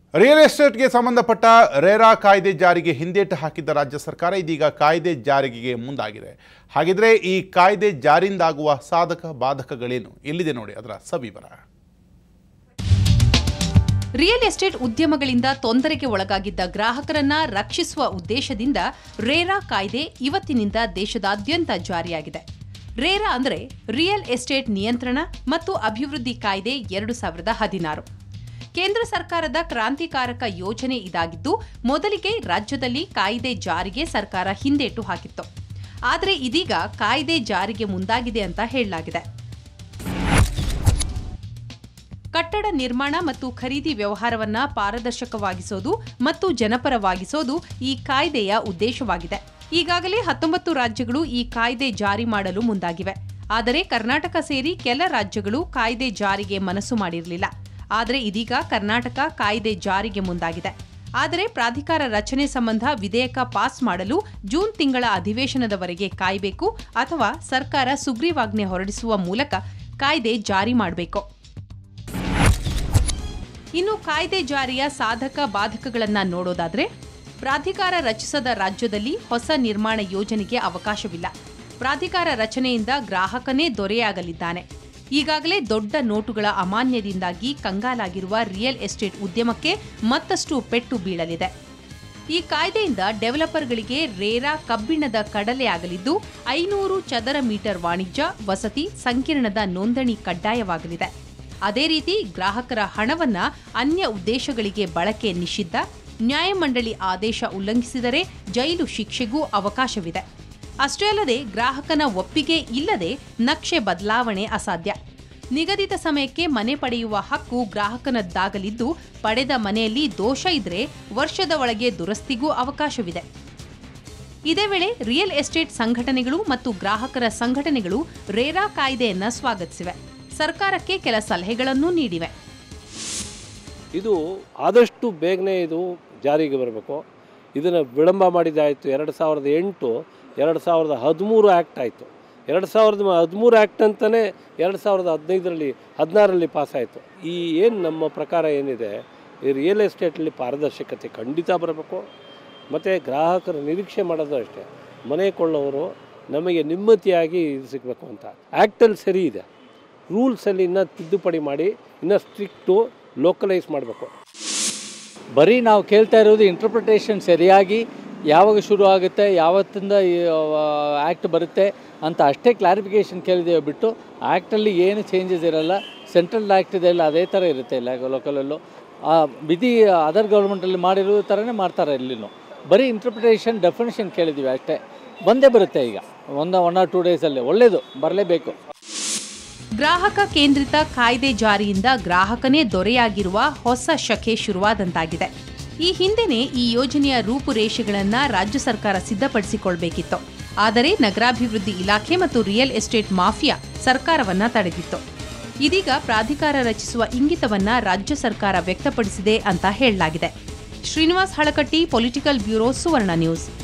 real ಎಸ್ಟೇಟ್ಗೆ ಸಂಬಂಧಪಟ್ಟ RERA ಕಾಯ್ದೆ ಜಾರಿಗೆ ಹಿಂದೇಟು ಹಾಕಿದ್ದ ರಾಜ್ಯ ಸರ್ಕಾರ ಇದೀಗ ಕಾಯ್ದೆ ಜಾರಿಗೆ ಮುಂದಾಗಿದೆ ಹಾಗಿದ್ರೆ ಈ ಕಾಯ್ದೆ ಜಾರಿಯಿಂದಾಗುವ ಸಾಧಕ ಬಾಧಕಗಳೇನು ಎಲ್ಲಿದೆ ನೋಡಿ ಅದರ ಸವಿವರ ರಿಯಲ್ ಎಸ್ಟೇಟ್ ಉದ್ಯಮಗಳಿಂದ ತೊಂದರೆಗೆ ಒಳಗಾಗಿದ್ದ ಗ್ರಾಹಕರನ್ನ ರಕ್ಷಿಸುವ ಉದ್ದೇಶದಿಂದ ರೇರಾ ಕಾಯ್ದೆ ಇವತ್ತಿನಿಂದ ದೇಶದಾದ್ಯಂತ ಜಾರಿಯಾಗಿದೆ ರೇರಾ ಅಂದರೆ ರಿಯಲ್ ಎಸ್ಟೇಟ್ ನಿಯಂತ್ರಣ ಮತ್ತು ಅಭಿವೃದ್ಧಿ ಕಾಯ್ದೆ ಎರಡು ಸಾವಿರದ ಹದಿನಾರು ಕೇಂದ್ರ ಸರ್ಕಾರದ ಕ್ರಾಂತಿಕಾರಕ ಯೋಜನೆ ಇದಾಗಿದ್ದು ಮೊದಲಿಗೆ ರಾಜ್ಯದಲ್ಲಿ ಕಾಯ್ದೆ ಜಾರಿಗೆ ಸರ್ಕಾರ ಹಿಂದೇಟು ಹಾಕಿತ್ತು ಆದರೆ ಇದೀಗ ಕಾಯ್ದೆ ಜಾರಿಗೆ ಮುಂದಾಗಿದೆ ಅಂತ ಹೇಳಲಾಗಿದೆ ಕಟ್ಟಡ ನಿರ್ಮಾಣ ಮತ್ತು ಖರೀದಿ ವ್ಯವಹಾರವನ್ನ ಪಾರದರ್ಶಕವಾಗಿಸೋದು ಮತ್ತು ಜನಪರವಾಗಿಸೋದು ಈ ಕಾಯ್ದೆಯ ಉದ್ದೇಶವಾಗಿದೆ ಈಗಾಗಲೇ ಹತ್ತೊಂಬತ್ತು ರಾಜ್ಯಗಳು ಈ ಕಾಯ್ದೆ ಜಾರಿ ಮಾಡಲು ಮುಂದಾಗಿವೆ ಆದರೆ ಕರ್ನಾಟಕ ಸೇರಿ ಕೆಲ ರಾಜ್ಯಗಳು ಕಾಯ್ದೆ ಜಾರಿಗೆ ಮನಸ್ಸು ಮಾಡಿರಲಿಲ್ಲ ಆದರೆ ಇದೀಗ ಕರ್ನಾಟಕ ಕಾಯ್ದೆ ಜಾರಿಗೆ ಮುಂದಾಗಿದೆ ಆದರೆ ಪ್ರಾಧಿಕಾರ ರಚನೆ ಸಂಬಂಧ ವಿಧೇಯಕ ಪಾಸ್ ಮಾಡಲು ಜೂನ್ ತಿಂಗಳ ಅಧಿವೇಶನದವರೆಗೆ ಕಾಯಬೇಕು ಅಥವಾ ಸರ್ಕಾರ ಸುಗ್ರೀವಾಜ್ಞೆ ಹೊರಡಿಸುವ ಮೂಲಕ ಕಾಯ್ದೆ ಜಾರಿ ಮಾಡಬೇಕು ಇನ್ನು ಕಾಯ್ದೆ ಜಾರಿಯ ಸಾಧಕ ಬಾಧಕಗಳನ್ನ ನೋಡೋದಾದ್ರೆ ಪ್ರಾಧಿಕಾರ ರಚಿಸದ ರಾಜ್ಯದಲ್ಲಿ ಹೊಸ ನಿರ್ಮಾಣ ಯೋಜನೆಗೆ ಅವಕಾಶವಿಲ್ಲ ಪ್ರಾಧಿಕಾರ ರಚನೆಯಿಂದ ಗ್ರಾಹಕನೇ ದೊರೆಯಾಗಲಿದ್ದಾನೆ ಈಗಾಗಲೇ ದೊಡ್ಡ ನೋಟುಗಳ ಅಮಾನ್ಯದಿಂದಾಗಿ ಕಂಗಾಲಾಗಿರುವ ರಿಯಲ್ ಎಸ್ಟೇಟ್ ಉದ್ಯಮಕ್ಕೆ ಮತ್ತಷ್ಟು ಪೆಟ್ಟು ಬೀಳಲಿದೆ ಈ ಕಾಯ್ದೆಯಿಂದ ಡೆವಲಪರ್ಗಳಿಗೆ ರೇರಾ ಕಬ್ಬಿಣದ ಕಡಲೆ ಆಗಲಿದ್ದು ಐನೂರು ಚದರ ಮೀಟರ್ ವಾಣಿಜ್ಯ ವಸತಿ ಸಂಕೀರ್ಣದ ನೋಂದಣಿ ಕಡ್ಡಾಯವಾಗಲಿದೆ ಅದೇ ರೀತಿ ಗ್ರಾಹಕರ ಹಣವನ್ನ ಅನ್ಯ ಉದ್ದೇಶಗಳಿಗೆ ಬಳಕೆ ನಿಷಿದ್ಧ ನ್ಯಾಯಮಂಡಳಿ ಆದೇಶ ಉಲ್ಲಂಘಿಸಿದರೆ ಜೈಲು ಶಿಕ್ಷೆಗೂ ಅವಕಾಶವಿದೆ ಅಷ್ಟೇ ಅಲ್ಲದೆ ಗ್ರಾಹಕನ ಒಪ್ಪಿಗೆ ಇಲ್ಲದೆ ನಕ್ಷೆ ಬದಲಾವಣೆ ಅಸಾಧ್ಯ ನಿಗದಿತ ಸಮಯಕ್ಕೆ ಮನೆ ಪಡೆಯುವ ಹಕ್ಕು ಗ್ರಾಹಕನದ್ದಾಗಲಿದ್ದು ಪಡೆದ ಮನೆಯಲ್ಲಿ ದೋಷ ಇದ್ರೆ ವರ್ಷದ ಒಳಗೆ ದುರಸ್ತಿಗೂ ಅವಕಾಶವಿದೆ ಇದೇ ವೇಳೆ ರಿಯಲ್ ಎಸ್ಟೇಟ್ ಸಂಘಟನೆಗಳು ಮತ್ತು ಗ್ರಾಹಕರ ಸಂಘಟನೆಗಳು ರೇರಾ ಕಾಯ್ದೆಯನ್ನ ಸ್ವಾಗತಿಸಿವೆ ಸರ್ಕಾರಕ್ಕೆ ಕೆಲ ಸಲಹೆಗಳನ್ನೂ ನೀಡಿವೆ ಇದು ಆದಷ್ಟು ಬೇಗನೆ ಇದು ಜಾರಿಗೆ ಬರಬೇಕು ಇದನ್ನು ವಿಳಂಬ ಮಾಡಿದ್ದಾಯಿತು ಎರಡು ಸಾವಿರದ ಎಂಟು ಎರಡು ಸಾವಿರದ ಹದಿಮೂರು ಆ್ಯಕ್ಟ್ ಆಯಿತು ಎರಡು ಸಾವಿರದ ಹದಿಮೂರು ಆ್ಯಕ್ಟ್ ಅಂತಲೇ ಎರಡು ಸಾವಿರದ ಹದಿನೈದರಲ್ಲಿ ಹದಿನಾರರಲ್ಲಿ ಪಾಸಾಯಿತು ಈ ಏನು ನಮ್ಮ ಪ್ರಕಾರ ಏನಿದೆ ಈ ರಿಯಲ್ ಎಸ್ಟೇಟಲ್ಲಿ ಪಾರದರ್ಶಕತೆ ಖಂಡಿತ ಬರಬೇಕು ಮತ್ತು ಗ್ರಾಹಕರು ನಿರೀಕ್ಷೆ ಮಾಡೋದು ಅಷ್ಟೇ ಮನೆ ಕೊಳ್ಳೋರು ನಮಗೆ ನೆಮ್ಮದಿಯಾಗಿ ಇದು ಸಿಗಬೇಕು ಅಂತ ಆ್ಯಕ್ಟಲ್ಲಿ ಸರಿ ಇದೆ ರೂಲ್ಸಲ್ಲಿ ಇನ್ನೂ ತಿದ್ದುಪಡಿ ಮಾಡಿ ಇನ್ನೂ ಸ್ಟ್ರಿಕ್ಟು ಲೋಕಲೈಸ್ ಮಾಡಬೇಕು ಬರೀ ನಾವು ಕೇಳ್ತಾ ಇರೋದು ಇಂಟರ್ಪ್ರಿಟೇಷನ್ ಸರಿಯಾಗಿ ಯಾವಾಗ ಶುರು ಆಗುತ್ತೆ ಯಾವತ್ತಿಂದ ಆ್ಯಕ್ಟ್ ಬರುತ್ತೆ ಅಂತ ಅಷ್ಟೇ ಕ್ಲಾರಿಫಿಕೇಷನ್ ಕೇಳಿದ್ದೇವೆ ಬಿಟ್ಟು ಆ್ಯಕ್ಟಲ್ಲಿ ಏನು ಚೇಂಜಸ್ ಇರಲ್ಲ ಸೆಂಟ್ರಲ್ ಆ್ಯಕ್ಟ್ ಇದೆಲ್ಲ ಅದೇ ಥರ ಇರುತ್ತೆ ಇಲ್ಲ ಲೋಕಲಲ್ಲೂ ಆ ವಿಧಿ ಅದರ್ ಗೌರ್ಮೆಂಟಲ್ಲಿ ಮಾಡಿರೋ ಥರನೇ ಮಾಡ್ತಾರೆ ಇಲ್ಲಿನೂ ಬರೀ ಇಂಟರ್ಪ್ರಿಟೇಷನ್ ಡೆಫಿನೇಷನ್ ಕೇಳಿದ್ದೀವಿ ಅಷ್ಟೇ ಬಂದೇ ಬರುತ್ತೆ ಈಗ ಒಂದು ಒನ್ ಆರ್ ಟೂ ಡೇಸಲ್ಲಿ ಒಳ್ಳೆಯದು ಬರಲೇಬೇಕು ಗ್ರಾಹಕ ಕೇಂದ್ರಿತ ಕಾಯ್ದೆ ಜಾರಿಯಿಂದ ಗ್ರಾಹಕನೇ ದೊರೆಯಾಗಿರುವ ಹೊಸ ಶಕೆ ಶುರುವಾದಂತಾಗಿದೆ ಈ ಹಿಂದೆನೇ ಈ ಯೋಜನೆಯ ರೂಪುರೇಷೆಗಳನ್ನ ರಾಜ್ಯ ಸರ್ಕಾರ ಸಿದ್ಧಪಡಿಸಿಕೊಳ್ಬೇಕಿತ್ತು ಆದರೆ ನಗರಾಭಿವೃದ್ಧಿ ಇಲಾಖೆ ಮತ್ತು ರಿಯಲ್ ಎಸ್ಟೇಟ್ ಮಾಫಿಯಾ ಸರ್ಕಾರವನ್ನ ತಡೆದಿತ್ತು ಇದೀಗ ಪ್ರಾಧಿಕಾರ ರಚಿಸುವ ಇಂಗಿತವನ್ನ ರಾಜ್ಯ ಸರ್ಕಾರ ವ್ಯಕ್ತಪಡಿಸಿದೆ ಅಂತ ಹೇಳಲಾಗಿದೆ Srinivas Halakatti political bureau Suvarna news